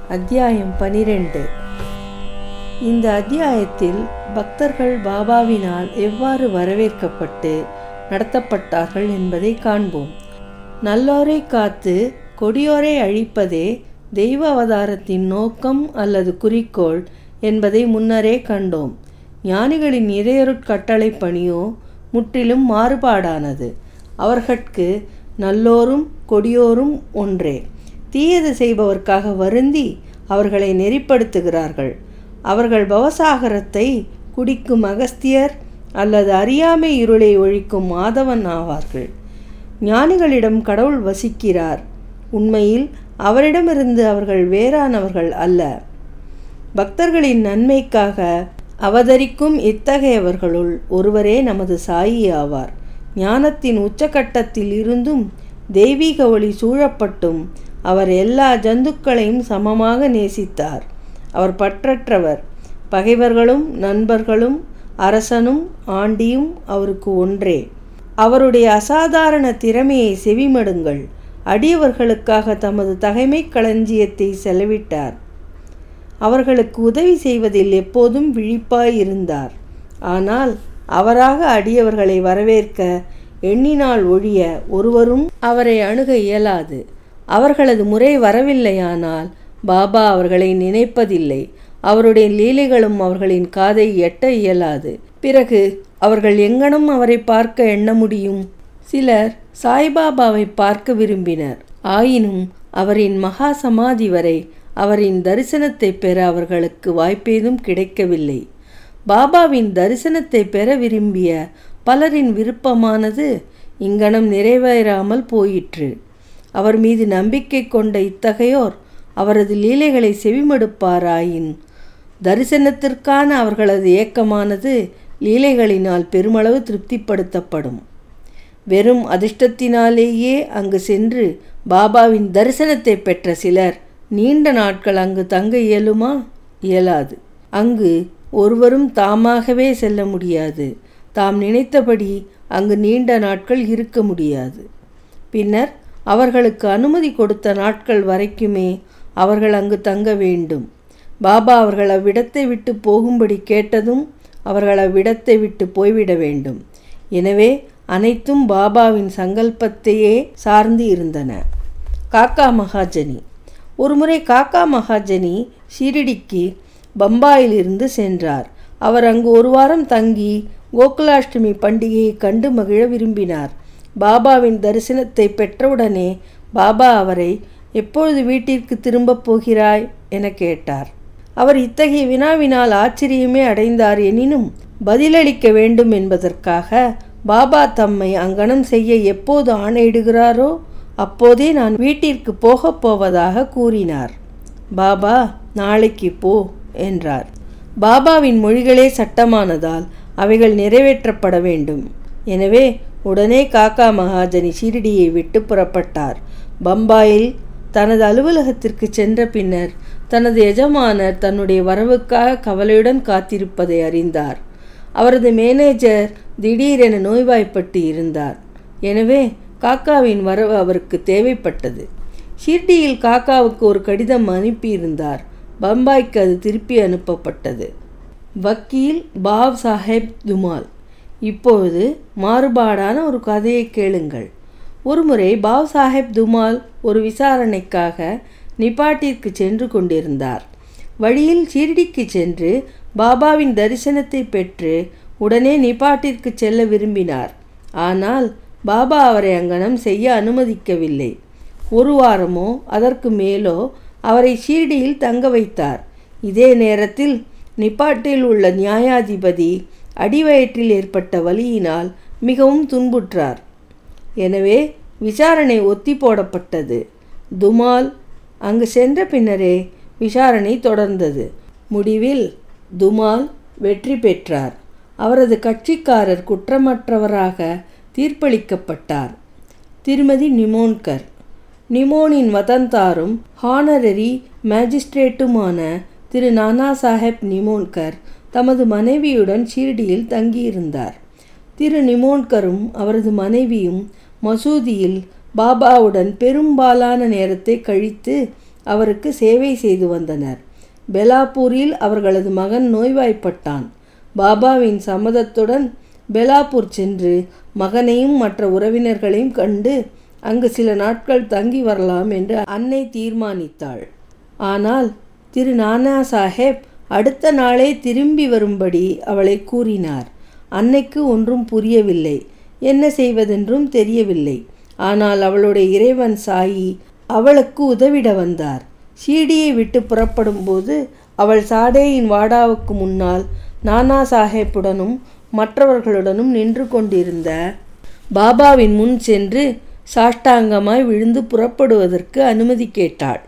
அத்தியாயம் பனிரெண்டு இந்த அத்தியாயத்தில் பக்தர்கள் பாபாவினால் எவ்வாறு வரவேற்கப்பட்டு நடத்தப்பட்டார்கள் என்பதை காண்போம் நல்லோரை காத்து கொடியோரை அழிப்பதே தெய்வ அவதாரத்தின் நோக்கம் அல்லது குறிக்கோள் என்பதை முன்னரே கண்டோம் ஞானிகளின் இறையருட்கட்டளை பணியோ முற்றிலும் மாறுபாடானது அவர்கட்கு நல்லோரும் கொடியோரும் ஒன்றே தீயது செய்பவர்க்காக வருந்தி அவர்களை நெறிப்படுத்துகிறார்கள் அவர்கள் பவசாகரத்தை குடிக்கும் அகஸ்தியர் அல்லது அறியாமை இருளை ஒழிக்கும் மாதவன் ஆவார்கள் ஞானிகளிடம் கடவுள் வசிக்கிறார் உண்மையில் அவரிடமிருந்து அவர்கள் வேறானவர்கள் அல்ல பக்தர்களின் நன்மைக்காக அவதரிக்கும் இத்தகையவர்களுள் ஒருவரே நமது சாயி ஆவார் ஞானத்தின் உச்சகட்டத்தில் இருந்தும் தெய்வீக ஒளி சூழப்பட்டும் அவர் எல்லா ஜந்துக்களையும் சமமாக நேசித்தார் அவர் பற்றற்றவர் பகைவர்களும் நண்பர்களும் அரசனும் ஆண்டியும் அவருக்கு ஒன்றே அவருடைய அசாதாரண திறமையை செவிமடுங்கள் அடியவர்களுக்காக தமது தகைமை களஞ்சியத்தை செலவிட்டார் அவர்களுக்கு உதவி செய்வதில் எப்போதும் விழிப்பாய் இருந்தார் ஆனால் அவராக அடியவர்களை வரவேற்க எண்ணினால் ஒழிய ஒருவரும் அவரை அணுக இயலாது அவர்களது முறை வரவில்லையானால் பாபா அவர்களை நினைப்பதில்லை அவருடைய லீலைகளும் அவர்களின் காதை எட்ட இயலாது பிறகு அவர்கள் எங்கனம் அவரை பார்க்க எண்ண முடியும் சிலர் சாய்பாபாவை பார்க்க விரும்பினர் ஆயினும் அவரின் மகா சமாதி வரை அவரின் தரிசனத்தை பெற அவர்களுக்கு வாய்ப்பேதும் கிடைக்கவில்லை பாபாவின் தரிசனத்தை பெற விரும்பிய பலரின் விருப்பமானது இங்கனம் நிறைவேறாமல் போயிற்று அவர் மீது நம்பிக்கை கொண்ட இத்தகையோர் அவரது லீலைகளை செவிமடுப்பாராயின் தரிசனத்திற்கான அவர்களது ஏக்கமானது லீலைகளினால் பெருமளவு திருப்திப்படுத்தப்படும் வெறும் அதிர்ஷ்டத்தினாலேயே அங்கு சென்று பாபாவின் தரிசனத்தை பெற்ற சிலர் நீண்ட நாட்கள் அங்கு தங்க இயலுமா இயலாது அங்கு ஒருவரும் தாமாகவே செல்ல முடியாது தாம் நினைத்தபடி அங்கு நீண்ட நாட்கள் இருக்க முடியாது பின்னர் அவர்களுக்கு அனுமதி கொடுத்த நாட்கள் வரைக்குமே அவர்கள் அங்கு தங்க வேண்டும் பாபா அவர்கள் அவ்விடத்தை விட்டு போகும்படி கேட்டதும் அவர்கள் அவ்விடத்தை விட்டு போய்விட வேண்டும் எனவே அனைத்தும் பாபாவின் சங்கல்பத்தையே சார்ந்து இருந்தன காக்கா மகாஜனி ஒருமுறை காக்கா மகாஜனி ஷிரிடிக்கு பம்பாயிலிருந்து சென்றார் அவர் அங்கு ஒரு வாரம் தங்கி கோகுலாஷ்டமி பண்டிகையை கண்டு மகிழ விரும்பினார் பாபாவின் தரிசனத்தை பெற்றவுடனே பாபா அவரை எப்பொழுது வீட்டிற்கு திரும்பப் போகிறாய் என கேட்டார் அவர் இத்தகைய வினாவினால் ஆச்சரியமே அடைந்தார் எனினும் பதிலளிக்க வேண்டும் என்பதற்காக பாபா தம்மை அங்கனம் செய்ய எப்போது ஆணையிடுகிறாரோ அப்போதே நான் வீட்டிற்கு போகப் போவதாக கூறினார் பாபா நாளைக்கு போ என்றார் பாபாவின் மொழிகளே சட்டமானதால் அவைகள் நிறைவேற்றப்பட வேண்டும் எனவே உடனே காக்கா மகாஜனி ஷிரடியை விட்டு புறப்பட்டார் பம்பாயில் தனது அலுவலகத்திற்கு சென்ற பின்னர் தனது எஜமானர் தன்னுடைய வரவுக்காக கவலையுடன் காத்திருப்பதை அறிந்தார் அவரது மேனேஜர் திடீரென நோய்வாய்ப்பட்டு இருந்தார் எனவே காக்காவின் வரவு அவருக்கு தேவைப்பட்டது ஷிர்டியில் காக்காவுக்கு ஒரு கடிதம் அனுப்பியிருந்தார் பம்பாய்க்கு அது திருப்பி அனுப்பப்பட்டது வக்கீல் பாவ் சாஹேப் துமால் இப்பொழுது மாறுபாடான ஒரு கதையை கேளுங்கள் ஒருமுறை பாவ் சாஹேப் துமால் ஒரு விசாரணைக்காக நிப்பாட்டிற்கு சென்று கொண்டிருந்தார் வழியில் ஷிர்டிக்கு சென்று பாபாவின் தரிசனத்தை பெற்று உடனே நிப்பாட்டிற்கு செல்ல விரும்பினார் ஆனால் பாபா அவரை அங்கனம் செய்ய அனுமதிக்கவில்லை ஒரு வாரமோ அதற்கு மேலோ அவரை ஷீர்டியில் தங்க வைத்தார் இதே நேரத்தில் நிப்பாட்டில் உள்ள நியாயாதிபதி அடிவயிற்றில் ஏற்பட்ட வலியினால் மிகவும் துன்புற்றார் எனவே விசாரணை ஒத்தி போடப்பட்டது துமால் அங்கு சென்ற பின்னரே விசாரணை தொடர்ந்தது முடிவில் துமால் வெற்றி பெற்றார் அவரது கட்சிக்காரர் குற்றமற்றவராக தீர்ப்பளிக்கப்பட்டார் திருமதி நிமோன்கர் நிமோனின் வதந்தாரும் ஹானரரி மேஜிஸ்ட்ரேட்டுமான திரு நானா சாஹேப் நிமோன்கர் தமது மனைவியுடன் ஷீர்டியில் தங்கியிருந்தார் திரு நிமோன்கரும் அவரது மனைவியும் மசூதியில் பாபாவுடன் பெரும்பாலான நேரத்தை கழித்து அவருக்கு சேவை செய்து வந்தனர் பெலாப்பூரில் அவர்களது மகன் நோய்வாய்ப்பட்டான் பாபாவின் சம்மதத்துடன் பெலாப்பூர் சென்று மகனையும் மற்ற உறவினர்களையும் கண்டு அங்கு சில நாட்கள் தங்கி வரலாம் என்று அன்னை தீர்மானித்தாள் ஆனால் திரு நானா சாஹேப் அடுத்த நாளே திரும்பி வரும்படி அவளை கூறினார் அன்னைக்கு ஒன்றும் புரியவில்லை என்ன செய்வதென்றும் தெரியவில்லை ஆனால் அவளுடைய இறைவன் சாயி அவளுக்கு உதவிட வந்தார் ஷீடியை விட்டு புறப்படும்போது அவள் சாடேயின் வாடாவுக்கு முன்னால் நானா சாஹேப்புடனும் மற்றவர்களுடனும் நின்று கொண்டிருந்த பாபாவின் முன் சென்று சாஷ்டாங்கமாய் விழுந்து புறப்படுவதற்கு அனுமதி கேட்டாள்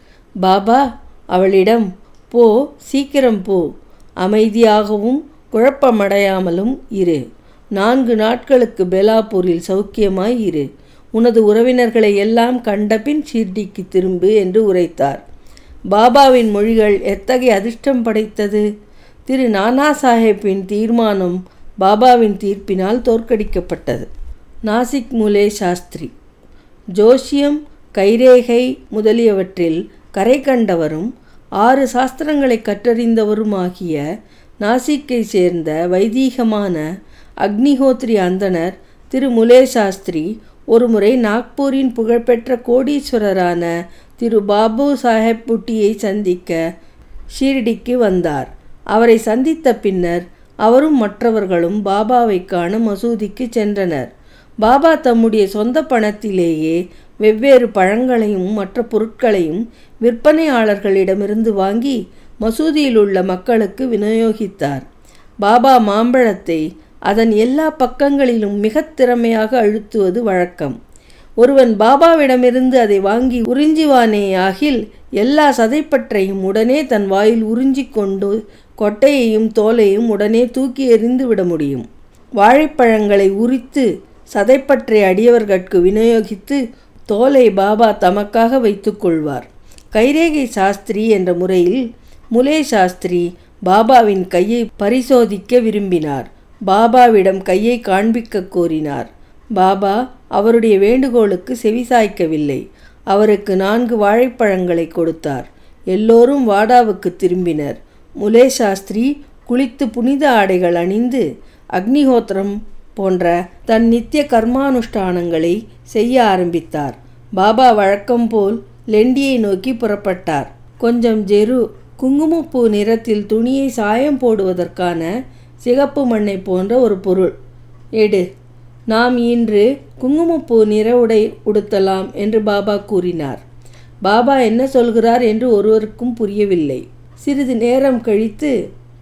பாபா அவளிடம் போ சீக்கிரம் போ அமைதியாகவும் குழப்பமடையாமலும் இரு நான்கு நாட்களுக்கு பெலாப்பூரில் சௌக்கியமாய் இரு உனது உறவினர்களை எல்லாம் கண்டபின் ஷிர்டிக்கு திரும்பு என்று உரைத்தார் பாபாவின் மொழிகள் எத்தகைய அதிர்ஷ்டம் படைத்தது திரு நானா சாஹேப்பின் தீர்மானம் பாபாவின் தீர்ப்பினால் தோற்கடிக்கப்பட்டது நாசிக் முலே சாஸ்திரி ஜோஷியம் கைரேகை முதலியவற்றில் கரை கண்டவரும் ஆறு சாஸ்திரங்களை கற்றறிந்தவருமாகிய நாசிக்கை சேர்ந்த வைதீகமான அக்னிஹோத்ரி அந்தனர் திரு முலே சாஸ்திரி ஒருமுறை நாக்பூரின் புகழ்பெற்ற கோடீஸ்வரரான திரு பாபு சாஹேப் புட்டியை சந்திக்க ஷீரடிக்கு வந்தார் அவரை சந்தித்த பின்னர் அவரும் மற்றவர்களும் பாபாவை காண மசூதிக்கு சென்றனர் பாபா தம்முடைய சொந்த பணத்திலேயே வெவ்வேறு பழங்களையும் மற்ற பொருட்களையும் விற்பனையாளர்களிடமிருந்து வாங்கி மசூதியில் உள்ள மக்களுக்கு விநியோகித்தார் பாபா மாம்பழத்தை அதன் எல்லா பக்கங்களிலும் மிக திறமையாக அழுத்துவது வழக்கம் ஒருவன் பாபாவிடமிருந்து அதை வாங்கி உறிஞ்சுவானேயாகில் எல்லா சதைப்பற்றையும் உடனே தன் வாயில் உறிஞ்சி கொண்டு கொட்டையையும் தோலையும் உடனே தூக்கி எறிந்து விட முடியும் வாழைப்பழங்களை உரித்து சதைப்பற்றை அடியவர்கட்கு விநியோகித்து தோலை பாபா தமக்காக வைத்துக் கொள்வார் கைரேகை சாஸ்திரி என்ற முறையில் முலே சாஸ்திரி பாபாவின் கையை பரிசோதிக்க விரும்பினார் பாபாவிடம் கையை காண்பிக்க கோரினார் பாபா அவருடைய வேண்டுகோளுக்கு செவிசாய்க்கவில்லை அவருக்கு நான்கு வாழைப்பழங்களை கொடுத்தார் எல்லோரும் வாடாவுக்கு திரும்பினர் முலே சாஸ்திரி குளித்து புனித ஆடைகள் அணிந்து அக்னிஹோத்திரம் போன்ற தன் நித்திய கர்மானுஷ்டானங்களை செய்ய ஆரம்பித்தார் பாபா வழக்கம் போல் லெண்டியை நோக்கி புறப்பட்டார் கொஞ்சம் ஜெரு குங்குமப்பூ நிறத்தில் துணியை சாயம் போடுவதற்கான சிகப்பு மண்ணை போன்ற ஒரு பொருள் எடு நாம் இன்று குங்குமப்பூ நிற உடை உடுத்தலாம் என்று பாபா கூறினார் பாபா என்ன சொல்கிறார் என்று ஒருவருக்கும் புரியவில்லை சிறிது நேரம் கழித்து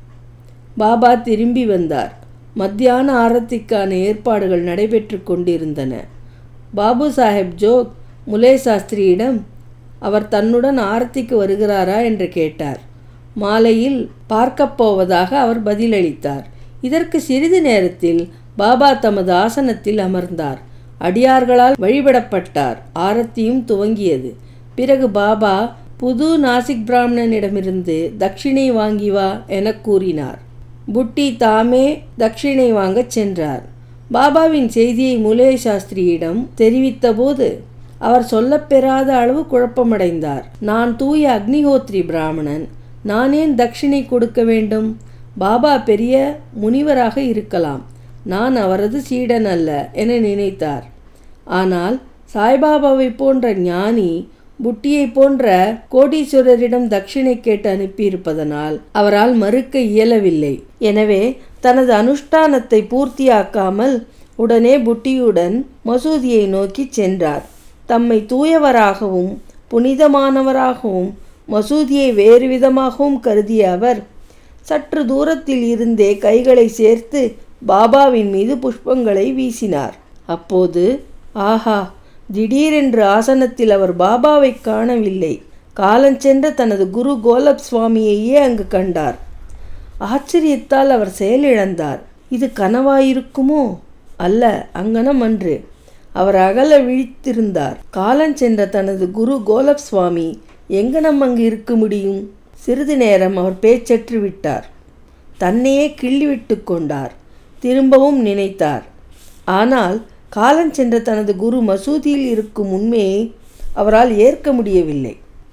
பாபா திரும்பி வந்தார் மத்தியான ஆரத்திக்கான ஏற்பாடுகள் நடைபெற்று கொண்டிருந்தன பாபு சாஹேப் ஜோக் முலே சாஸ்திரியிடம் அவர் தன்னுடன் ஆரத்திக்கு வருகிறாரா என்று கேட்டார் மாலையில் பார்க்கப் போவதாக அவர் பதிலளித்தார் இதற்கு சிறிது நேரத்தில் பாபா தமது ஆசனத்தில் அமர்ந்தார் அடியார்களால் வழிபடப்பட்டார் ஆரத்தியும் துவங்கியது பிறகு பாபா புது நாசிக் பிராமணனிடமிருந்து தட்சிணை வாங்கி வா என கூறினார் புட்டி தாமே தட்சிணை வாங்கச் சென்றார் பாபாவின் செய்தியை முலே சாஸ்திரியிடம் தெரிவித்தபோது அவர் சொல்லப்பெறாத அளவு குழப்பமடைந்தார் நான் தூய அக்னிஹோத்ரி பிராமணன் நான் ஏன் தட்சிணை கொடுக்க வேண்டும் பாபா பெரிய முனிவராக இருக்கலாம் நான் அவரது சீடன் அல்ல என நினைத்தார் ஆனால் சாய்பாபாவை போன்ற ஞானி புட்டியை போன்ற கோடீஸ்வரரிடம் தட்சிணை கேட்டு அனுப்பியிருப்பதனால் அவரால் மறுக்க இயலவில்லை எனவே தனது அனுஷ்டானத்தை பூர்த்தியாக்காமல் உடனே புட்டியுடன் மசூதியை நோக்கி சென்றார் தம்மை தூயவராகவும் புனிதமானவராகவும் மசூதியை வேறு விதமாகவும் கருதிய அவர் சற்று தூரத்தில் இருந்தே கைகளை சேர்த்து பாபாவின் மீது புஷ்பங்களை வீசினார் அப்போது ஆஹா திடீரென்று ஆசனத்தில் அவர் பாபாவை காணவில்லை காலஞ்சென்ற தனது குரு கோலப் சுவாமியையே அங்கு கண்டார் ஆச்சரியத்தால் அவர் செயலிழந்தார் இது கனவாயிருக்குமோ அல்ல அங்கனம் அன்று அவர் அகல விழித்திருந்தார் காலஞ்சென்ற தனது குரு கோலப் சுவாமி எங்கனம் அங்கு இருக்க முடியும் சிறிது நேரம் அவர் பேச்சற்று விட்டார் தன்னையே கிள்ளிவிட்டு கொண்டார் திரும்பவும் நினைத்தார் ஆனால் காலஞ்சென்ற தனது குரு மசூதியில் இருக்கும் உண்மையை அவரால் ஏற்க முடியவில்லை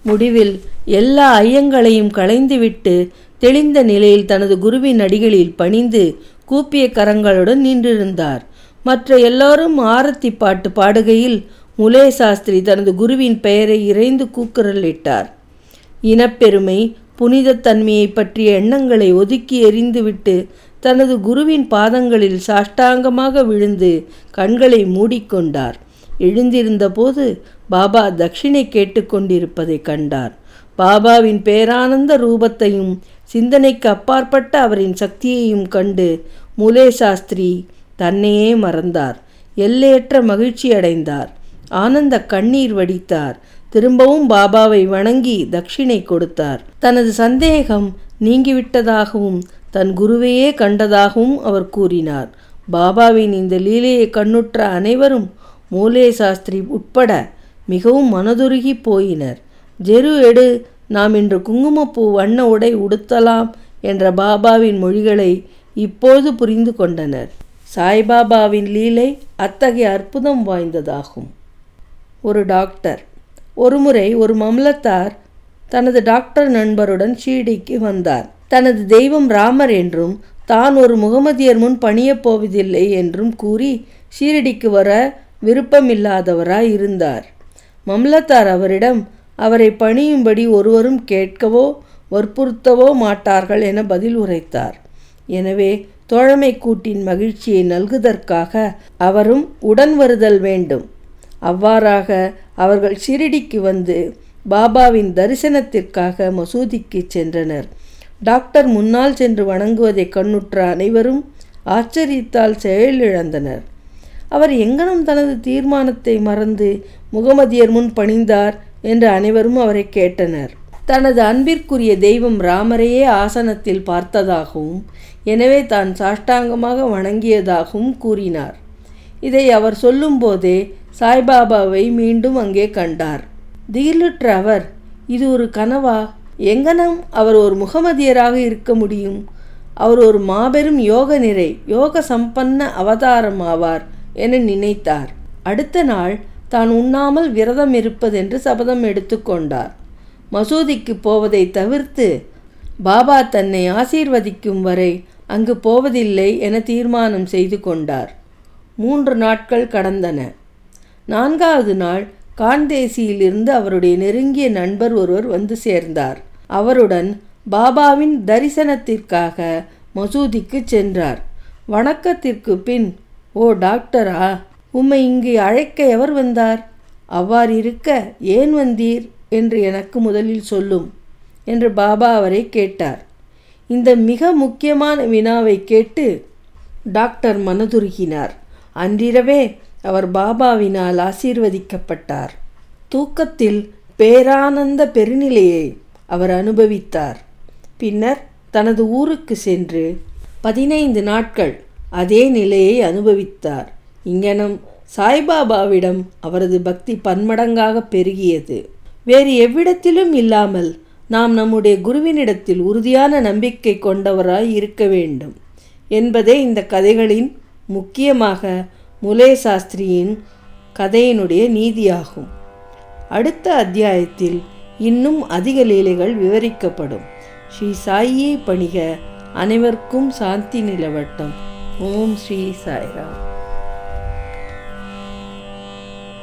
முடிவில் எல்லா ஐயங்களையும் களைந்துவிட்டு தெளிந்த நிலையில் தனது குருவின் அடிகளில் பணிந்து கூப்பிய கரங்களுடன் நின்றிருந்தார் மற்ற எல்லோரும் ஆரத்தி பாட்டு பாடுகையில் முலே சாஸ்திரி தனது குருவின் பெயரை இறைந்து கூக்குரலிட்டார் இனப்பெருமை புனிதத்தன்மையை பற்றிய எண்ணங்களை ஒதுக்கி எறிந்துவிட்டு தனது குருவின் பாதங்களில் சாஷ்டாங்கமாக விழுந்து கண்களை மூடிக்கொண்டார் எழுந்திருந்தபோது பாபா தட்சிணை கேட்டுக்கொண்டிருப்பதை கண்டார் பாபாவின் பேரானந்த ரூபத்தையும் சிந்தனைக்கு அப்பாற்பட்ட அவரின் சக்தியையும் கண்டு முலே சாஸ்திரி தன்னையே மறந்தார் எல்லையற்ற மகிழ்ச்சி அடைந்தார் ஆனந்த கண்ணீர் வடித்தார் திரும்பவும் பாபாவை வணங்கி தட்சிணை கொடுத்தார் தனது சந்தேகம் நீங்கிவிட்டதாகவும் தன் குருவையே கண்டதாகவும் அவர் கூறினார் பாபாவின் இந்த லீலையை கண்ணுற்ற அனைவரும் மூலே சாஸ்திரி உட்பட மிகவும் மனதுருகி போயினர் ஜெரு எடு நாம் இன்று குங்குமப்பூ வண்ண உடை உடுத்தலாம் என்ற பாபாவின் மொழிகளை இப்போது புரிந்து கொண்டனர் சாய்பாபாவின் லீலை அத்தகைய அற்புதம் வாய்ந்ததாகும் ஒரு டாக்டர் ஒருமுறை ஒரு மம்லத்தார் தனது டாக்டர் நண்பருடன் ஷீடிக்கு வந்தார் தனது தெய்வம் ராமர் என்றும் தான் ஒரு முகமதியர் முன் பணியப் போவதில்லை என்றும் கூறி ஷீரடிக்கு வர விருப்பமில்லாதவராய் இருந்தார் மம்லத்தார் அவரிடம் அவரை பணியும்படி ஒருவரும் கேட்கவோ வற்புறுத்தவோ மாட்டார்கள் என பதில் உரைத்தார் எனவே தோழமை கூட்டின் மகிழ்ச்சியை நல்குதற்காக அவரும் உடன் வருதல் வேண்டும் அவ்வாறாக அவர்கள் ஷிரடிக்கு வந்து பாபாவின் தரிசனத்திற்காக மசூதிக்கு சென்றனர் டாக்டர் முன்னால் சென்று வணங்குவதை கண்ணுற்ற அனைவரும் ஆச்சரியத்தால் செயலிழந்தனர் அவர் எங்கனம் தனது தீர்மானத்தை மறந்து முகமதியர் முன் பணிந்தார் என்று அனைவரும் அவரை கேட்டனர் தனது அன்பிற்குரிய தெய்வம் ராமரையே ஆசனத்தில் பார்த்ததாகவும் எனவே தான் சாஷ்டாங்கமாக வணங்கியதாகவும் கூறினார் இதை அவர் சொல்லும்போதே சாய்பாபாவை மீண்டும் அங்கே கண்டார் திகிலுற்ற அவர் இது ஒரு கனவா எங்கனம் அவர் ஒரு முகமதியராக இருக்க முடியும் அவர் ஒரு மாபெரும் யோக நிறை யோக சம்பன்ன அவதாரம் ஆவார் என நினைத்தார் அடுத்த நாள் தான் உண்ணாமல் விரதம் இருப்பதென்று சபதம் எடுத்துக்கொண்டார் மசூதிக்கு போவதை தவிர்த்து பாபா தன்னை ஆசீர்வதிக்கும் வரை அங்கு போவதில்லை என தீர்மானம் செய்து கொண்டார் மூன்று நாட்கள் கடந்தன நான்காவது நாள் கான்தேசியிலிருந்து அவருடைய நெருங்கிய நண்பர் ஒருவர் வந்து சேர்ந்தார் அவருடன் பாபாவின் தரிசனத்திற்காக மசூதிக்கு சென்றார் வணக்கத்திற்கு பின் ஓ டாக்டரா உம்மை இங்கு அழைக்க எவர் வந்தார் அவ்வாறு இருக்க ஏன் வந்தீர் என்று எனக்கு முதலில் சொல்லும் என்று பாபா அவரை கேட்டார் இந்த மிக முக்கியமான வினாவை கேட்டு டாக்டர் மனதுருகினார் அன்றிரவே அவர் பாபாவினால் ஆசீர்வதிக்கப்பட்டார் தூக்கத்தில் பேரானந்த பெருநிலையை அவர் அனுபவித்தார் பின்னர் தனது ஊருக்கு சென்று பதினைந்து நாட்கள் அதே நிலையை அனுபவித்தார் இங்கனம் சாய்பாபாவிடம் அவரது பக்தி பன்மடங்காக பெருகியது வேறு எவ்விடத்திலும் இல்லாமல் நாம் நம்முடைய குருவினிடத்தில் உறுதியான நம்பிக்கை கொண்டவராய் இருக்க வேண்டும் என்பதே இந்த கதைகளின் முக்கியமாக முலே சாஸ்திரியின் கதையினுடைய நீதியாகும் அடுத்த அத்தியாயத்தில் இன்னும் அதிக லீலைகள் விவரிக்கப்படும் ஸ்ரீ சாயியை பணிக அனைவருக்கும் சாந்தி நிலவட்டம் ஓம் ஸ்ரீ சாய்ராம்